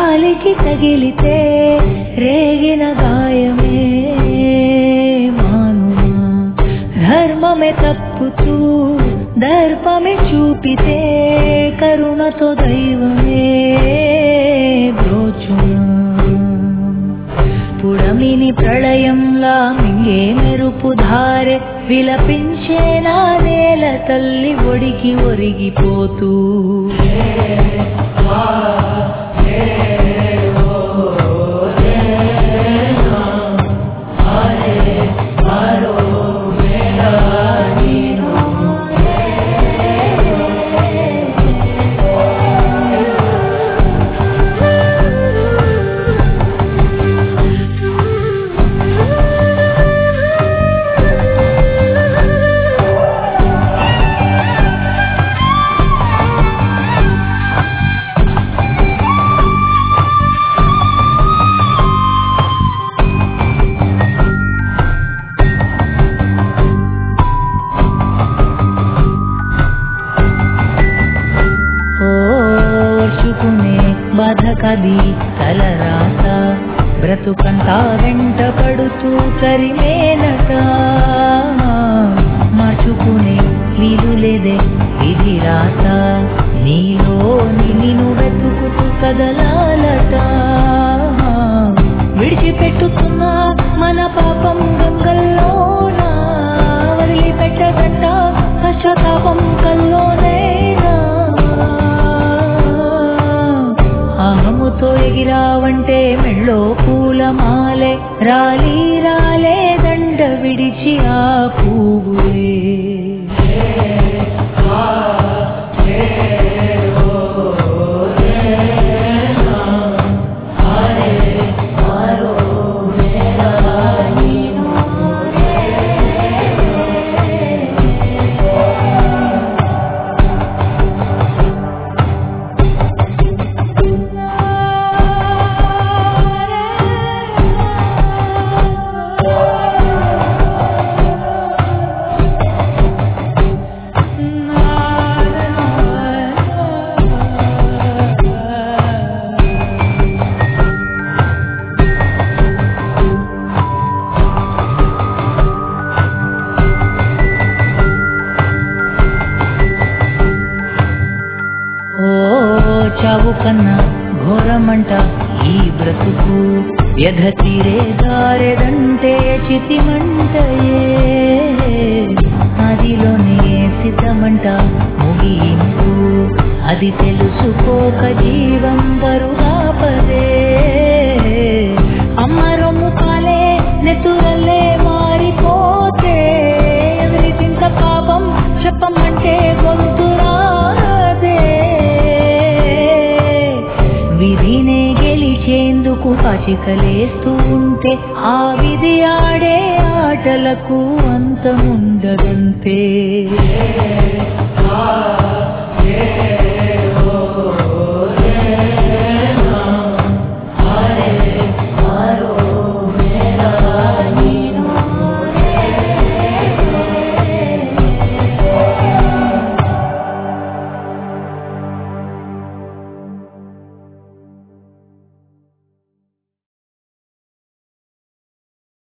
కాలికి తగిలితే రేగిన గాయమే మానుమా ధర్మమే తప్పుతూ దర్పమే చూపితే కరుణతో దైవమే బ్రోచునా పుడమిని ప్రళయంలా మింగే మెరుపు ధారె విలపించే నా నేల తల్లి ఒడికి ఒరిగిపోతూ ఓర్చుకునే బాధకది తలరాత బ్రతుకంతా వెంట పడుతూ కరిమేనట మార్చుకునే వీలు లేదే ఇది రాత నీలో నిన్ను వెతుకుతూ కదలాలట విడిచిపెట్టుతున్నా మన పాపం గంగల్లోనా వదిలిపెట్టగంట పశ్చాత్తాపం కల్లోనైనా అహముతో ఎగిరావంటే మెళ్ళో పూలమాలే రాలి రాలే దండ విడిచి ఆ పువ్వులే ఓ చావు కన్నా ఘోరమంట ఈ బ్రతుకు వ్యధ తీరే దారెదంటే చితిమంటయే అదిలోనే సిద్ధమంట ముగింపు అది తెలుసుకోక జీవం బరుగాపదే అమ్మ రొమ్ము పాలే నెతురలే మారిపోతే ఎవరికింత పాపం చెప్పమంటే గొంతు రాదే విధినే గెలిచేందుకు పచికలేస్తూ ఉంటే ఆ విధి ఆడే ఆటలకు అంతముండదంతే Yeah.